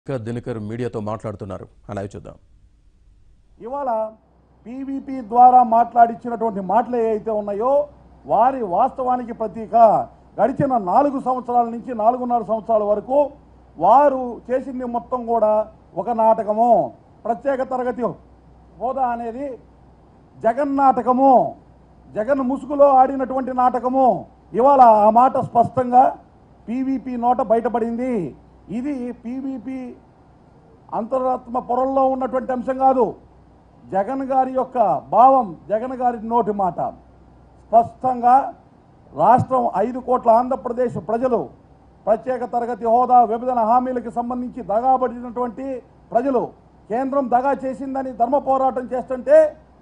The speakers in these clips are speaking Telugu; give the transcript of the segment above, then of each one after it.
ఇంకా దినకర్ మీడియాతో మాట్లాడుతున్నారు అలా చూద్దాం ఇవాళ పీవీపీ ద్వారా మాట్లాడించినటువంటి మాటలు ఏవైతే ఉన్నాయో వారి వాస్తవానికి ప్రతీక గడిచిన నాలుగు సంవత్సరాల నుంచి నాలుగున్నర సంవత్సరాల వరకు వారు చేసింది మొత్తం కూడా ఒక నాటకము ప్రత్యేక తరగతి హోదా అనేది జగన్ నాటకము జగన్ ముసుగులో ఆడినటువంటి నాటకము ఇవాళ ఆ మాట స్పష్టంగా పీవీపీ నోట బయటపడింది ఇది పీవీపీ అంతరాత్మ పొరల్లో ఉన్నటువంటి అంశం కాదు జగన్ గారి యొక్క భావం జగన్ గారి నోటి మాట స్పష్టంగా రాష్ట్రం ఐదు కోట్ల ఆంధ్రప్రదేశ్ ప్రజలు ప్రత్యేక తరగతి హోదా విభజన హామీలకు సంబంధించి దగాబడినటువంటి ప్రజలు కేంద్రం దగా చేసిందని ధర్మ పోరాటం చేస్తుంటే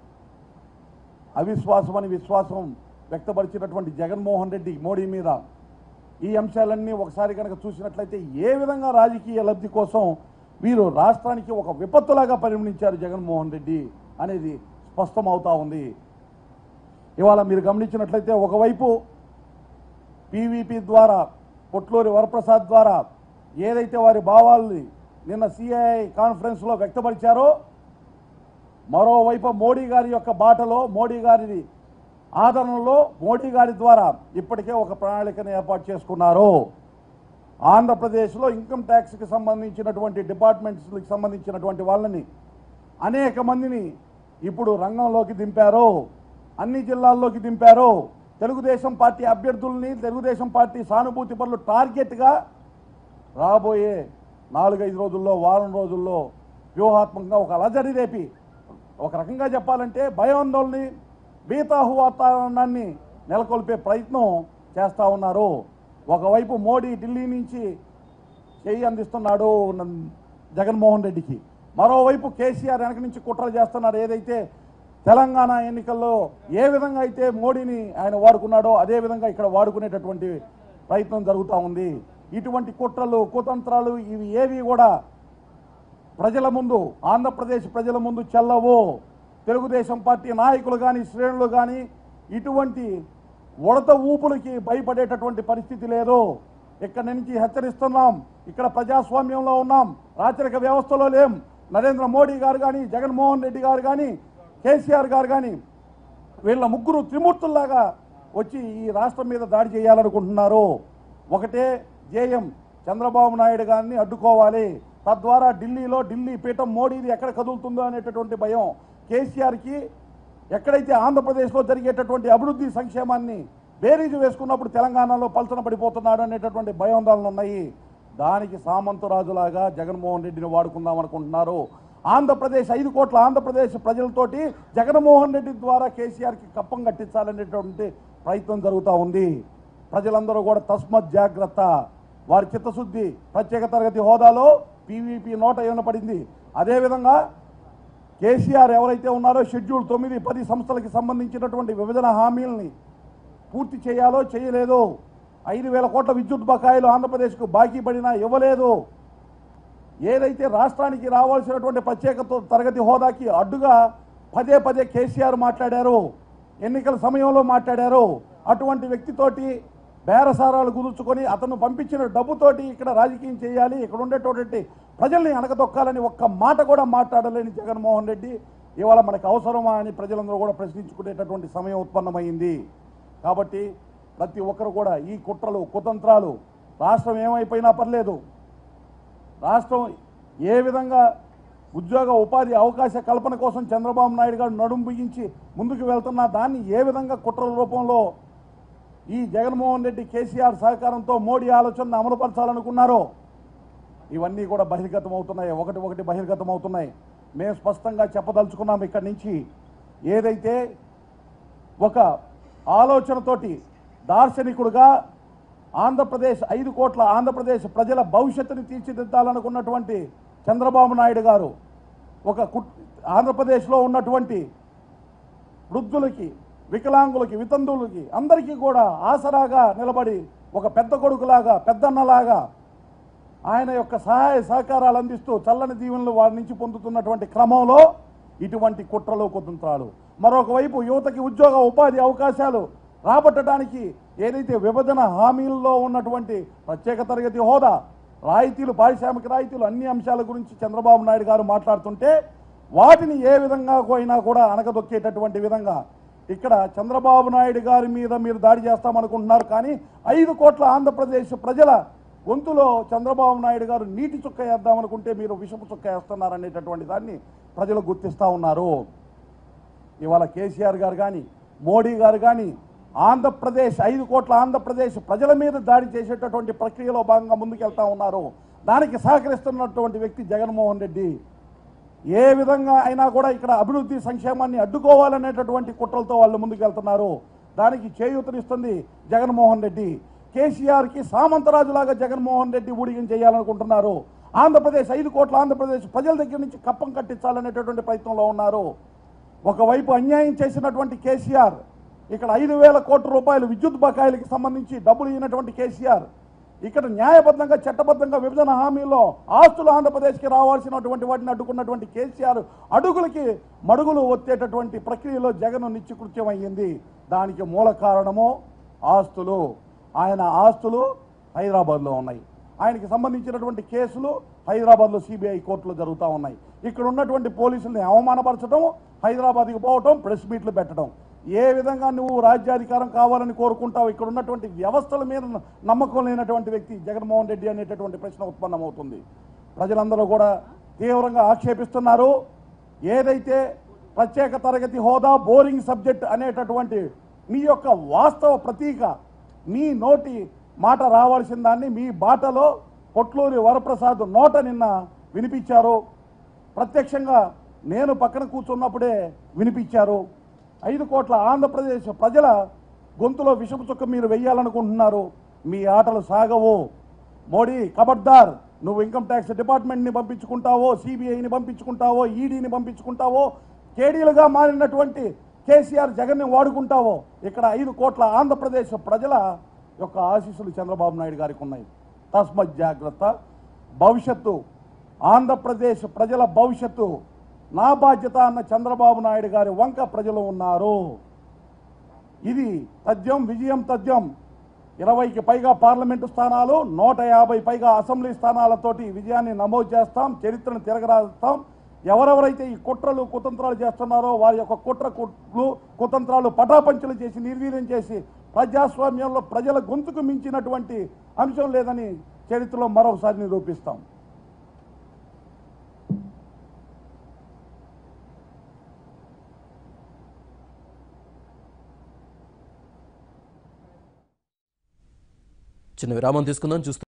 అవిశ్వాసం అని విశ్వాసం వ్యక్తపరిచినటువంటి జగన్మోహన్ రెడ్డి మోడీ మీద ఈ అంశాలన్నీ ఒకసారి కనుక చూసినట్లయితే ఏ విధంగా రాజకీయ లబ్ధి కోసం వీరు రాష్ట్రానికి ఒక విపత్తులాగా పరిగణించారు జగన్మోహన్ రెడ్డి అనేది స్పష్టమవుతా ఉంది ఇవాళ మీరు గమనించినట్లయితే ఒకవైపు పీవీపీ ద్వారా పొట్లూరి వరప్రసాద్ ద్వారా ఏదైతే వారి భావాల్ని నిన్న సిఐఐ కాన్ఫరెన్స్లో వ్యక్తపరిచారో మరోవైపు మోడీ గారి యొక్క బాటలో మోడీ గారి ఆదరణలో మోడీ గారి ద్వారా ఇప్పటికే ఒక ప్రణాళికను ఏర్పాటు చేసుకున్నారు ఆంధ్రప్రదేశ్లో ఇన్కమ్ ట్యాక్స్కి సంబంధించినటువంటి డిపార్ట్మెంట్స్కి సంబంధించినటువంటి వాళ్ళని అనేక మందిని ఇప్పుడు రంగంలోకి దింపారు అన్ని జిల్లాల్లోకి దింపారు తెలుగుదేశం పార్టీ అభ్యర్థుల్ని తెలుగుదేశం పార్టీ సానుభూతి పనులు టార్గెట్గా రాబోయే నాలుగైదు రోజుల్లో వారం రోజుల్లో వ్యూహాత్మకంగా ఒక అలజడి రేపి ఒక రకంగా చెప్పాలంటే భయాందోళనని బీతాహు వాతావరణాన్ని నెలకొల్పే ప్రయత్నం చేస్తూ ఉన్నారు ఒకవైపు మోడీ ఢిల్లీ నుంచి చేయి అందిస్తున్నాడు న- జగన్మోహన్ రెడ్డికి మరోవైపు కేసీఆర్ వెనక నుంచి కుట్రలు చేస్తున్నారు ఏదైతే తెలంగాణ ఎన్నికల్లో ఏ విధంగా అయితే మోడీని ఆయన వాడుకున్నాడో అదే విధంగా ఇక్కడ వాడుకునేటటువంటి ప్రయత్నం జరుగుతూ ఉంది ఇటువంటి కుట్రలు కుతంత్రాలు ఇవి ఏవి కూడా ప్రజల ముందు ఆంధ్రప్రదేశ్ ప్రజల ముందు చెల్లవు తెలుగుదేశం పార్టీ నాయకులు కానీ శ్రేణులు కానీ ఇటువంటి ఉడత ఊపులకి భయపడేటటువంటి పరిస్థితి లేదు ఇక్కడి నుంచి హెచ్చరిస్తున్నాం ఇక్కడ ప్రజాస్వామ్యంలో ఉన్నాం రాచరిక వ్యవస్థలో లేం నరేంద్ర మోడీ గారు కానీ జగన్మోహన్ రెడ్డి గారు కానీ కేసీఆర్ గారు కానీ వీళ్ళ ముగ్గురు త్రిమూర్తుల్లాగా వచ్చి ఈ రాష్ట్రం మీద దాడి చేయాలనుకుంటున్నారు ఒకటే జేఎం చంద్రబాబు నాయుడు గారిని అడ్డుకోవాలి తద్వారా ఢిల్లీలో ఢిల్లీ పీఠం మోడీది ఎక్కడ కదులుతుందో అనేటటువంటి భయం కేసీఆర్కి ఎక్కడైతే ఆంధ్రప్రదేశ్లో జరిగేటటువంటి అభివృద్ధి సంక్షేమాన్ని బేరీజు వేసుకున్నప్పుడు తెలంగాణలో పల్చన పడిపోతున్నాడు అనేటటువంటి భయాందోళనలు ఉన్నాయి దానికి సామంతరాజులాగా జగన్మోహన్ రెడ్డిని వాడుకుందాం అనుకుంటున్నారు ఆంధ్రప్రదేశ్ ఐదు కోట్ల ఆంధ్రప్రదేశ్ ప్రజలతోటి జగన్మోహన్ రెడ్డి ద్వారా కేసీఆర్కి కప్పం కట్టించాలనేటువంటి ప్రయత్నం జరుగుతూ ఉంది ప్రజలందరూ కూడా తస్మత్ జాగ్రత్త వారి చిత్తశుద్ధి ప్రత్యేక తరగతి హోదాలో పీవీపీ నోట వినపడింది అదేవిధంగా కేసీఆర్ ఎవరైతే ఉన్నారో షెడ్యూల్ తొమ్మిది పది సంస్థలకి సంబంధించినటువంటి విభజన హామీలని పూర్తి చేయాలో చేయలేదో ఐదు వేల కోట్ల విద్యుత్ బకాయిలు ఆంధ్రప్రదేశ్కు బాకీ పడినా ఇవ్వలేదు ఏదైతే రాష్ట్రానికి రావాల్సినటువంటి ప్రత్యేక త- తరగతి హోదాకి అడ్డుగా పదే పదే కేసీఆర్ మాట్లాడారు ఎన్నికల సమయంలో మాట్లాడారు అటువంటి వ్యక్తితోటి బేరసారాలు కుదుర్చుకొని అతను పంపించిన డబ్బుతోటి ఇక్కడ రాజకీయం చేయాలి ఇక్కడ ఉండేటటువంటి ప్రజల్ని అణగదొక్కాలని ఒక్క మాట కూడా మాట్లాడలేని జగన్మోహన్ రెడ్డి ఇవాళ మనకు అవసరమా అని ప్రజలందరూ కూడా ప్రశ్నించుకునేటటువంటి సమయం ఉత్పన్నమైంది కాబట్టి ప్రతి ఒక్కరు కూడా ఈ కుట్రలు కుతంత్రాలు రాష్ట్రం ఏమైపోయినా పర్లేదు రాష్ట్రం ఏ విధంగా ఉద్యోగ ఉపాధి అవకాశ కల్పన కోసం చంద్రబాబు నాయుడు గారు నడుం బిగించి ముందుకు వెళ్తున్నా దాన్ని ఏ విధంగా కుట్రల రూపంలో ఈ జగన్మోహన్ రెడ్డి కేసీఆర్ సహకారంతో మోడీ ఆలోచనను అమలుపరచాలనుకున్నారో ఇవన్నీ కూడా బహిర్గతం అవుతున్నాయి ఒకటి ఒకటి బహిర్గతం అవుతున్నాయి మేము స్పష్టంగా చెప్పదలుచుకున్నాం ఇక్కడి నుంచి ఏదైతే ఒక ఆలోచనతోటి దార్శనికుడుగా ఆంధ్రప్రదేశ్ ఐదు కోట్ల ఆంధ్రప్రదేశ్ ప్రజల భవిష్యత్తుని తీర్చిదిద్దాలనుకున్నటువంటి చంద్రబాబు నాయుడు గారు ఒక కుట్ ఆంధ్రప్రదేశ్లో ఉన్నటువంటి వృద్ధులకి వికలాంగులకి వితంతువులకి అందరికీ కూడా ఆసరాగా నిలబడి ఒక పెద్ద కొడుకులాగా పెద్దన్నలాగా ఆయన యొక్క సహాయ సహకారాలు అందిస్తూ చల్లని దీవెనలు వారి నుంచి పొందుతున్నటువంటి క్రమంలో ఇటువంటి కుట్రలు కుతంత్రాలు మరొక వైపు యువతకి ఉద్యోగ ఉపాధి అవకాశాలు రాబట్టడానికి ఏదైతే విభజన హామీల్లో ఉన్నటువంటి ప్రత్యేక తరగతి హోదా రాయితీలు పారిశ్రామిక రాయితీలు అన్ని అంశాల గురించి చంద్రబాబు నాయుడు గారు మాట్లాడుతుంటే వాటిని ఏ విధంగా అయినా కూడా అనగదొక్కేటటువంటి విధంగా ఇక్కడ చంద్రబాబు నాయుడు గారి మీద మీరు దాడి చేస్తామనుకుంటున్నారు కానీ ఐదు కోట్ల ఆంధ్రప్రదేశ్ ప్రజల గొంతులో చంద్రబాబు నాయుడు గారు నీటి చుక్క వేద్దామనుకుంటే మీరు విషపు చుక్క వేస్తున్నారు అనేటటువంటి దాన్ని ప్రజలు గుర్తిస్తూ ఉన్నారు ఇవాళ కేసీఆర్ గారు కానీ మోడీ గారు కానీ ఆంధ్రప్రదేశ్ ఐదు కోట్ల ఆంధ్రప్రదేశ్ ప్రజల మీద దాడి చేసేటటువంటి ప్రక్రియలో భాగంగా ముందుకెళ్తా ఉన్నారు దానికి సహకరిస్తున్నటువంటి వ్యక్తి జగన్మోహన్ రెడ్డి ఏ విధంగా అయినా కూడా ఇక్కడ అభివృద్ధి సంక్షేమాన్ని అడ్డుకోవాలనేటటువంటి కుట్రలతో వాళ్ళు ముందుకెళ్తున్నారు దానికి చేయూతనిస్తుంది జగన్మోహన్ రెడ్డి కేసీఆర్కి సామంతరాజులాగా జగన్మోహన్ రెడ్డి ఊడిగం చేయాలనుకుంటున్నారు ఆంధ్రప్రదేశ్ ఐదు కోట్ల ఆంధ్రప్రదేశ్ ప్రజల దగ్గర నుంచి కప్పం కట్టించాలనేటటువంటి ప్రయత్నంలో ఉన్నారు ఒకవైపు అన్యాయం చేసినటువంటి కేసీఆర్ ఇక్కడ ఐదు వేల కోట్ల రూపాయలు విద్యుత్ బకాయిలకి సంబంధించి డబ్బులు ఇచ్చినటువంటి కేసీఆర్ ఇక్కడ న్యాయబద్ధంగా చట్టబద్ధంగా విభజన హామీలో ఆస్తులు ఆంధ్రప్రదేశ్కి రావాల్సినటువంటి వాటిని అడ్డుకున్నటువంటి కేసీఆర్ అడుగులకి మడుగులు వచ్చేటటువంటి ప్రక్రియలో జగన్ నిత్యకృత్యం అయ్యింది దానికి మూల కారణము ఆస్తులు ఆయన ఆస్తులు హైదరాబాద్లో ఉన్నాయి ఆయనకి సంబంధించినటువంటి కేసులు హైదరాబాద్లో సిబిఐ కోర్టులో జరుగుతూ ఉన్నాయి ఇక్కడ ఉన్నటువంటి పోలీసుల్ని అవమానపరచడం హైదరాబాద్కి పోవటం ప్రెస్ మీట్లు పెట్టడం ఏ విధంగా నువ్వు రాజ్యాధికారం కావాలని కోరుకుంటావు ఇక్కడ ఉన్నటువంటి వ్యవస్థల మీద నమ్మకం లేనటువంటి వ్యక్తి జగన్మోహన్ రెడ్డి అనేటటువంటి ప్రశ్న ఉత్పన్నమవుతుంది ప్రజలందరూ కూడా తీవ్రంగా ఆక్షేపిస్తున్నారు ఏదైతే ప్రత్యేక తరగతి హోదా బోరింగ్ సబ్జెక్ట్ అనేటటువంటి మీ యొక్క వాస్తవ ప్రతీక మీ నోటి మాట రావాల్సిన దాన్ని మీ బాటలో పొట్లూరి వరప్రసాద్ నోట నిన్న వినిపించారు ప్రత్యక్షంగా నేను పక్కన కూర్చున్నప్పుడే వినిపించారు ఐదు కోట్ల ఆంధ్రప్రదేశ్ ప్రజల గొంతులో విషపు చుక్క మీరు వెయ్యాలనుకుంటున్నారు మీ ఆటలు సాగవు మోడీ కబడ్దార్ నువ్వు ఇన్కమ్ ట్యాక్స్ డిపార్ట్మెంట్ని పంపించుకుంటావో సిబిఐని పంపించుకుంటావో ఈడీని పంపించుకుంటావో కేడీలుగా మారినటువంటి కేసీఆర్ జగన్ని వాడుకుంటావో ఇక్కడ ఐదు కోట్ల ఆంధ్రప్రదేశ్ ప్రజల యొక్క ఆశీస్సులు చంద్రబాబు నాయుడు గారికి ఉన్నాయి తస్మత్ జాగ్రత్త భవిష్యత్తు ఆంధ్రప్రదేశ్ ప్రజల భవిష్యత్తు నా బాధ్యత అన్న చంద్రబాబు నాయుడు గారి వంక ప్రజలు ఉన్నారు ఇది తథ్యం విజయం తథ్యం ఇరవైకి పైగా పార్లమెంటు స్థానాలు నూట యాభై పైగా అసెంబ్లీ స్థానాలతోటి విజయాన్ని నమోదు చేస్తాం చరిత్రను తిరగరాస్తాం ఎవరెవరైతే ఈ కుట్రలు కుతంత్రాలు చేస్తున్నారో వారి యొక్క కుట్ర కుట్లు కుతంత్రాలు పటాపంచలు చేసి నిర్వీర్యం చేసి ప్రజాస్వామ్యంలో ప్రజల గొంతుకు మించినటువంటి అంశం లేదని చరిత్రలో మరొకసారి నిరూపిస్తాం చిన్న విరామం తీసుకుందాం చూస్తూ